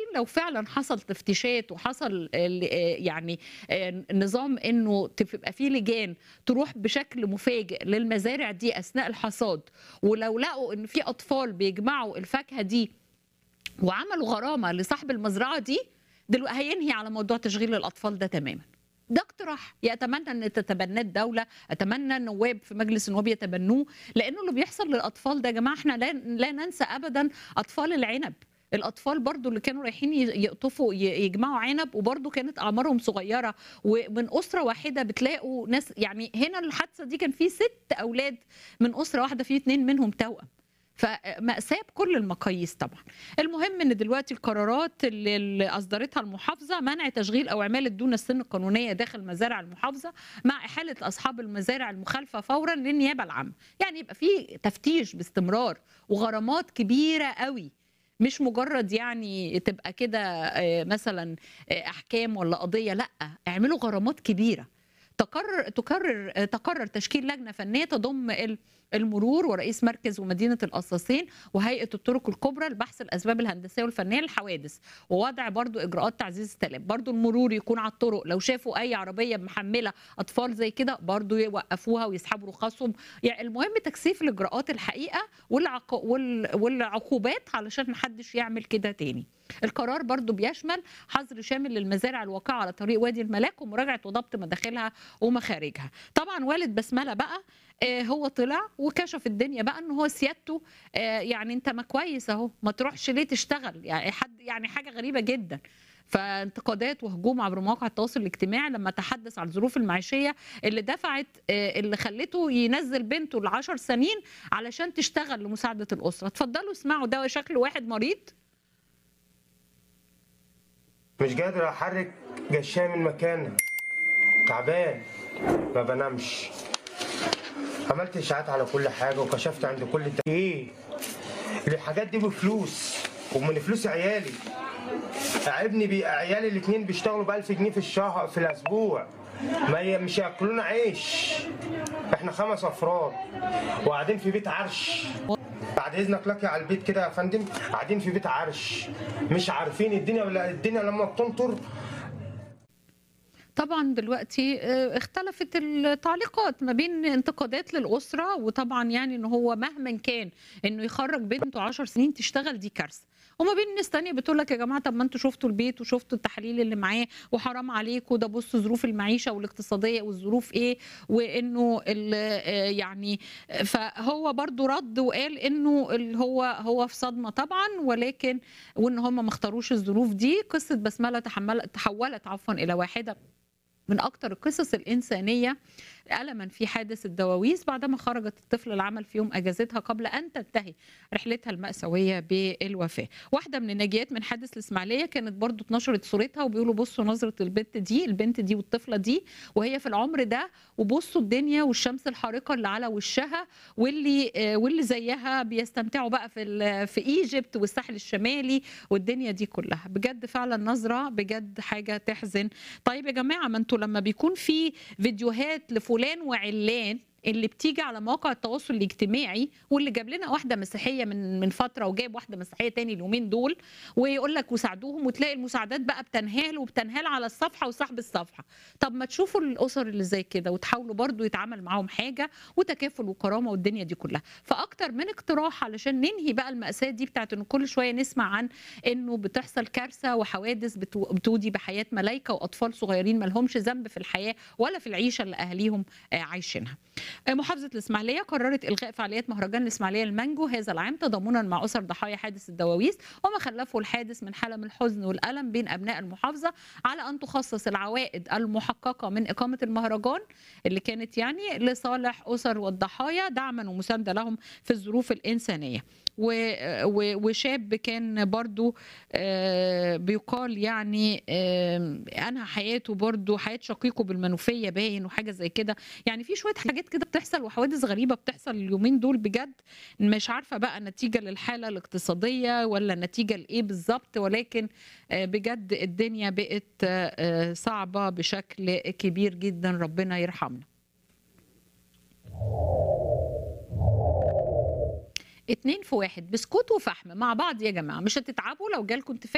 لو فعلا حصل تفتيشات وحصل ال- آه يعني آه نظام انه تبقى فيه لجان تروح بشكل مفاجئ للمزارع دي اثناء الحصاد ولو لقوا ان في اطفال بيجمعوا الفاكهه دي وعملوا غرامه لصاحب المزرعه دي دلوقتي هينهي على موضوع تشغيل الاطفال ده تماما ده اقتراح يتمنى ان تتبناه الدوله اتمنى النواب في مجلس النواب يتبنوه لانه اللي بيحصل للاطفال ده يا جماعه احنا لا, لا ننسى ابدا اطفال العنب الاطفال برضو اللي كانوا رايحين ي- يقطفوا ي- يجمعوا عنب وبرضو كانت اعمارهم صغيره ومن اسره واحده بتلاقوا ناس يعني هنا الحادثه دي كان في ست اولاد من اسره واحده في اتنين منهم توأم فمأساة بكل المقاييس طبعا المهم ان دلوقتي القرارات اللي اللي اصدرتها المحافظه منع تشغيل او اعمال دون السن القانونيه داخل مزارع المحافظه مع احاله اصحاب المزارع المخالفه فورا للنيابه العامه يعني يبقى في تفتيش باستمرار وغرامات كبيره قوي مش مجرد يعني تبقى كده آه، مثلا آه، احكام ولا قضيه لا اعملوا غرامات كبيره تقرر تقرر آه، تقرر تشكيل لجنه فنيه تضم ال- المرور ورئيس مركز ومدينه القصاصين وهيئه الطرق الكبرى لبحث الاسباب الهندسيه والفنيه للحوادث ووضع برضو اجراءات تعزيز السلام برضو المرور يكون على الطرق لو شافوا اي عربيه محمله اطفال زي كده برضو يوقفوها ويسحبوا رخصهم يعني المهم تكثيف الاجراءات الحقيقه والعق... وال... والعقوبات علشان محدش يعمل كده تاني القرار برضو بيشمل حظر شامل للمزارع الواقعة على طريق وادي الملاك ومراجعة وضبط مداخلها ومخارجها طبعا والد بسملة بقى آه، هو طلع وكشف الدنيا بقى ان هو سيادته آه، يعني انت ما كويس اهو ما تروحش ليه تشتغل يعني حد يعني حاجة غريبة جدا فانتقادات وهجوم عبر مواقع التواصل الاجتماعي لما تحدث عن الظروف المعيشيه اللي دفعت آه، اللي خلته ينزل بنته لعشر سنين علشان تشتغل لمساعده الاسره اتفضلوا اسمعوا ده شكل واحد مريض مش قادر احرك جشاية من مكانها تعبان ما بنامش عملت اشاعات على كل حاجه وكشفت عند كل الت... ايه الحاجات دي بفلوس ومن فلوس عيالي ابني بي... عيالي الاثنين بيشتغلوا ب 1000 جنيه في الشهر في الاسبوع ما ي... مش ياكلونا عيش احنا خمس افراد وقاعدين في بيت عرش بعد اذنك لك على البيت كده يا فندم قاعدين في بيت عرش مش عارفين الدنيا ولا الدنيا لما بتمطر طبعا دلوقتي آه، اختلفت التعليقات ما بين انتقادات للأسرة وطبعا يعني ان هو مهما كان انه يخرج بنته 10 سنين تشتغل دي كارثة وما بين ناس تانية بتقول لك يا جماعة طب ما انتوا شفتوا البيت وشفتوا التحاليل اللي معاه وحرام عليكم ده بصوا ظروف المعيشة والاقتصادية والظروف ايه وانه ال- آه، يعني فهو برضو رد وقال انه ال- هو هو في صدمة طبعا ولكن وان هم ما اختاروش الظروف دي قصة بسملة تحملت تحولت عفوا الى واحدة من أكتر القصص الإنسانية ألما في حادث الدواويس بعدما خرجت الطفلة العمل في يوم أجازتها قبل أن تنتهي رحلتها المأساوية بالوفاة واحدة من الناجيات من حادث الإسماعيلية كانت برضو اتنشرت صورتها وبيقولوا بصوا نظرة البنت دي البنت دي والطفلة دي وهي في العمر ده وبصوا الدنيا والشمس الحارقة اللي على وشها واللي آه، واللي زيها بيستمتعوا بقى في ال- في ايجيبت والساحل الشمالي والدنيا دي كلها بجد فعلا نظرة بجد حاجة تحزن طيب يا جماعه ما انتوا لما بيكون في فيديوهات لفلان وعلان اللي بتيجي على مواقع التواصل الاجتماعي واللي جاب لنا واحده مسيحيه من من فتره وجايب واحده مسيحيه تاني اليومين دول ويقول لك وساعدوهم وتلاقي المساعدات بقى بتنهال وبتنهال على الصفحه وصاحب الصفحه طب ما تشوفوا الاسر اللي زي كده وتحاولوا برضو يتعامل معاهم حاجه وتكافل وكرامه والدنيا دي كلها فاكتر من اقتراح علشان ننهي بقى الماساه دي بتاعت ان كل شويه نسمع عن انه بتحصل كارثه وحوادث بتو- بتودي بحياه ملايكه واطفال صغيرين ما لهمش ذنب في الحياه ولا في العيشه اللي اهاليهم آه، عايشينها. آه، محافظه الاسماعيليه قررت الغاء فعاليات مهرجان الاسماعيليه المانجو هذا العام تضامنا مع اسر ضحايا حادث الدواويس وما خلفه الحادث من حاله من الحزن والالم بين ابناء المحافظه على ان تخصص العوائد المحققه من اقامه المهرجان اللي كانت يعني لصالح اسر والضحايا دعما ومسانده لهم في الظروف الانسانيه. و- و- وشاب كان برضو آه، بيقال يعني آه، انهى حياته برضو حياه شقيقه بالمنوفيه باين وحاجه زي كده يعني في شويه حاجات كده بتحصل وحوادث غريبه بتحصل اليومين دول بجد مش عارفه بقى نتيجه للحاله الاقتصاديه ولا نتيجه لايه بالظبط ولكن آه، بجد الدنيا بقت آه، آه، صعبه بشكل كبير جدا ربنا يرحمنا اتنين في واحد بسكوت وفحم مع بعض يا جماعه مش هتتعبوا لو جالكم انتفاخ